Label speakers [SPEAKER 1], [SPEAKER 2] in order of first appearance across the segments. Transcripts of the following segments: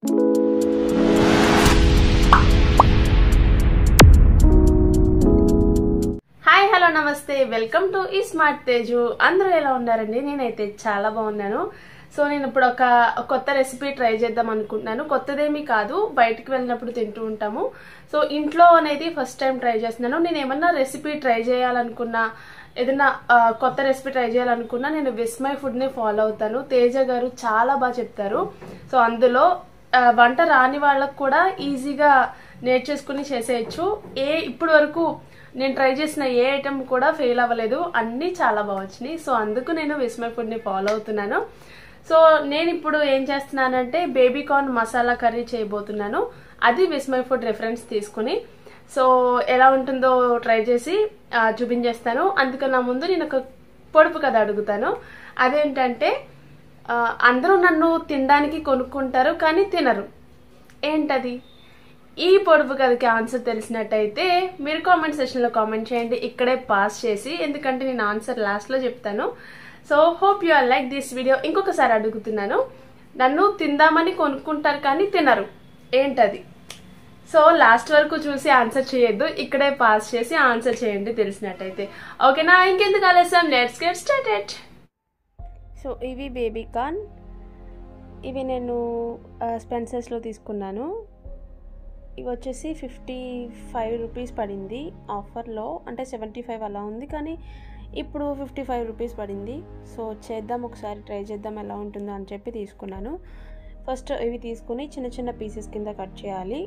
[SPEAKER 1] hi hello నమస్తే welcome to ఈ smart Teju అందరూ ఎలా ఉన్నారండి నేనైతే చాలా బాగున్నాను సో నేను ఇప్పుడు ఒక కొత్త రెసిపీ ట్రై చేద్దాం అనుకుంటున్నాను కొత్తదేమీ కాదు బయటికి వెళ్ళినప్పుడు తింటూ ఉంటాము సో ఇంట్లో అనేది ఫస్ట్ టైం ట్రై చేస్తున్నాను నేను ఏమన్నా రెసిపీ ట్రై చేయాలనుకున్నా ఏదైనా ఆ, కొత్త రెసిపీ ట్రై చేయాలనుకున్నా నేను విస్మై ఫుడ్ ని ఫాలో అవుతాను తేజ గారు చాలా బాగా చెప్తారు సో అందులో ఆ, వంట రాని వాళ్ళకు కూడా ఈజీగా నేర్చేసుకుని చేసేయచ్చు ఏ ఇప్పటి వరకు నేను ట్రై చేసిన ఏ ఐటెం కూడా ఫెయిల్ అవ్వలేదు అన్నీ చాలా బాగా వచ్చినాయి సో అందుకు నేను విస్మయ్ ఫుడ్ని ఫాలో అవుతున్నాను సో నేను ఇప్పుడు ఏం చేస్తున్నానంటే బేబీ కార్న్ మసాలా కర్రీ చేయబోతున్నాను అది విస్మయ్ ఫుడ్ రెఫరెన్స్ తీసుకుని సో ఎలా ఉంటుందో ట్రై చేసి ఆ, చూపించేస్తాను అందుకన్నా ముందు నేను ఒక పొడుపు కథ అడుగుతాను అదేంటంటే ఆ, అందరూ నన్ను తినడానికి కొనుక్కుంటారు కానీ తినరు ఏంటది ఈ పొడుపు కథకి ఆన్సర్ తెలిసినట్టయితే మీరు కామెంట్ సెక్షన్లో కామెంట్ చేయండి ఇక్కడే పాస్ చేసి ఎందుకంటే నేను ఆన్సర్ లాస్ట్లో చెప్తాను so hope you are like this video ఇంకొకసారి అడుగుతున్నాను నన్ను తిందామని కొనుక్కుంటారు కానీ తినరు ఏంటది సో లాస్ట్ వరకు చూసి ఆన్సర్ చేయొద్దు ఇక్కడే పాస్ చేసి ఆన్సర్ చేయండి తెలిసినట్టయితే ఓకేనా ఇంకెందుకు ఆలస్యం లెట్స్ గెట్ స్టార్టెడ్ సో ఇవి బేబీ కార్న్ ఇవి నేను స్పెన్సర్స్లో తీసుకున్నాను ఇవి వచ్చేసి ఫిఫ్టీ ఫైవ్ రూపీస్ పడింది ఆఫర్లో అంటే సెవెంటీ ఫైవ్ అలా ఉంది కానీ ఇప్పుడు ఫిఫ్టీ ఫైవ్ రూపీస్ పడింది సో చేద్దాం ఒకసారి ట్రై చేద్దాం ఎలా ఉంటుందో అని చెప్పి తీసుకున్నాను ఫస్ట్ ఇవి తీసుకుని చిన్న చిన్న పీసెస్ కింద కట్ చేయాలి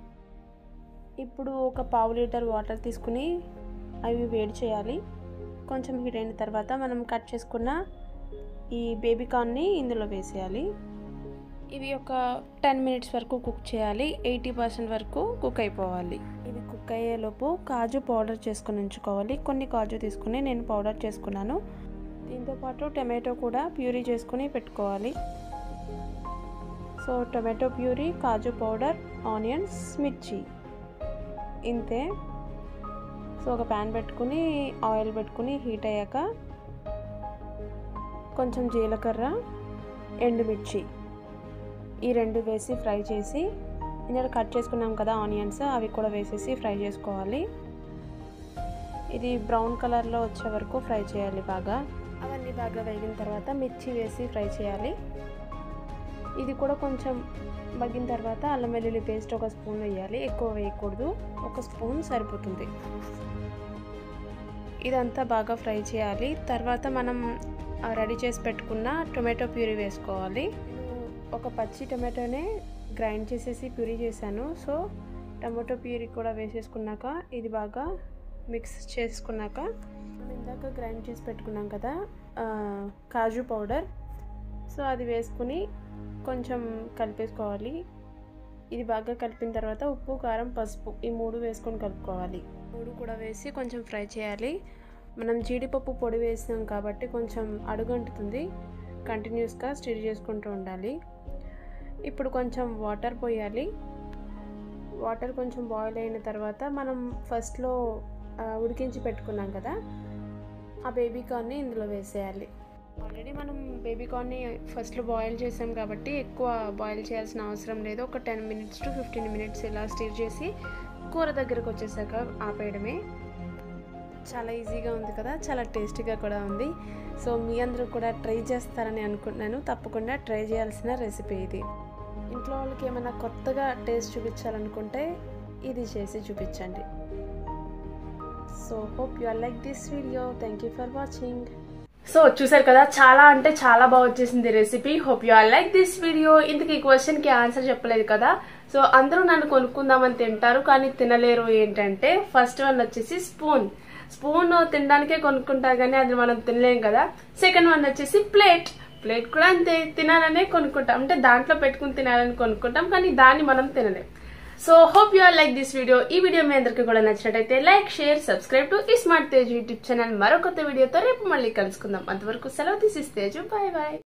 [SPEAKER 1] ఇప్పుడు ఒక పావు లీటర్ వాటర్ తీసుకుని అవి వేడి చేయాలి కొంచెం హీట్ అయిన తర్వాత మనం కట్ చేసుకున్న ఈ బేబీ కార్న్ని ఇందులో వేసేయాలి ఇవి ఒక టెన్ మినిట్స్ వరకు కుక్ చేయాలి ఎయిటీ పర్సెంట్ వరకు కుక్ అయిపోవాలి ఇవి కుక్ అయ్యేలోపు కాజు పౌడర్ చేసుకుని ఉంచుకోవాలి కొన్ని కాజు తీసుకుని నేను పౌడర్ చేసుకున్నాను దీంతోపాటు టమాటో కూడా ప్యూరీ చేసుకుని పెట్టుకోవాలి సో టొమాటో ప్యూరీ కాజు పౌడర్ ఆనియన్స్ మిర్చి ఇంతే సో ఒక ప్యాన్ పెట్టుకుని ఆయిల్ పెట్టుకుని హీట్ అయ్యాక కొంచెం జీలకర్ర ఎండుమిర్చి ఈ రెండు వేసి ఫ్రై చేసి ఇందులో కట్ చేసుకున్నాం కదా ఆనియన్స్ అవి కూడా వేసేసి ఫ్రై చేసుకోవాలి ఇది బ్రౌన్ కలర్లో వచ్చే వరకు ఫ్రై చేయాలి బాగా అవన్నీ బాగా వేగిన తర్వాత మిర్చి వేసి ఫ్రై చేయాలి ఇది కూడా కొంచెం మగ్గిన తర్వాత అల్లం వెల్లుల్లి పేస్ట్ ఒక స్పూన్ వేయాలి ఎక్కువ వేయకూడదు ఒక స్పూన్ సరిపోతుంది ఇదంతా బాగా ఫ్రై చేయాలి తర్వాత మనం రెడీ చేసి పెట్టుకున్న టొమాటో ప్యూరీ వేసుకోవాలి ఒక పచ్చి టొమాటోనే గ్రైండ్ చేసేసి ప్యూరీ చేశాను సో టమాటో ప్యూరీ కూడా వేసేసుకున్నాక ఇది బాగా మిక్స్ చేసుకున్నాక మనం ఇందాక గ్రైండ్ చేసి పెట్టుకున్నాం కదా ఆ, కాజు పౌడర్ సో అది వేసుకుని కొంచెం కలిపేసుకోవాలి ఇది బాగా కలిపిన తర్వాత ఉప్పు కారం పసుపు ఈ మూడు వేసుకొని కలుపుకోవాలి మూడు కూడా వేసి కొంచెం ఫ్రై చేయాలి మనం జీడిపప్పు పొడి వేసినాం కాబట్టి కొంచెం అడుగంటుతుంది కంటిన్యూస్గా స్టిర్ చేసుకుంటూ ఉండాలి ఇప్పుడు కొంచెం వాటర్ పోయాలి వాటర్ కొంచెం బాయిల్ అయిన తర్వాత మనం ఫస్ట్లో ఆ, ఉడికించి పెట్టుకున్నాం కదా ఆ బేబీ కార్న్ని ఇందులో వేసేయాలి ఆల్రెడీ మనం బేబీ కార్న్ని ఫస్ట్లో బాయిల్ చేసాం కాబట్టి ఎక్కువ బాయిల్ చేయాల్సిన అవసరం లేదు ఒక ten minutes to fifteen minutes ఇలా స్టిర్ చేసి కూర దగ్గరకు వచ్చేసాక ఆపేయడమే చాలా ఈజీగా ఉంది కదా చాలా టేస్టీగా కూడా ఉంది సో మీ అందరూ కూడా ట్రై చేస్తారని అనుకుంటున్నాను తప్పకుండా ట్రై చేయాల్సిన రెసిపీ ఇది ఇంట్లో వాళ్ళకి ఏమైనా కొత్తగా టేస్ట్ చూపించాలనుకుంటే ఇది చేసి చూపించండి so hope you are like this video thank you for watching so చూసారు కదా చాలా అంటే చాలా బాగా వచ్చేసింది recipe hope you are like this video ఇందుకు ఈ క్వశ్చన్ కి ఆన్సర్ చెప్పలేదు కదా సో అందరూ నన్ను కొనుక్కుందామని తింటారు కానీ తినలేరు ఏంటంటే ఫస్ట్ వన్ వచ్చేసి స్పూన్ స్పూన్ తినడానికే కొనుక్కుంటారు కానీ అది మనం తినలేం కదా సెకండ్ వన్ వచ్చేసి ప్లేట్ ప్లేట్ కూడా అంతే తినాలనే కొనుక్కుంటాం అంటే దాంట్లో పెట్టుకుని తినాలని కొనుక్కుంటాం కానీ దాన్ని మనం తినలేం so hope you are like this video ఈ వీడియో మీ అందరికీ కూడా నచ్చినట్టయితే లైక్ షేర్ సబ్స్క్రైబ్ టు ఈ స్మార్ట్ తేజ్ యూట్యూబ్ ఛానల్ మరో కొత్త వీడియోతో రేపు మళ్ళీ కలుసుకుందాం అంతవరకు సెలవు తీసిస్తేజు బాయ్ బాయ్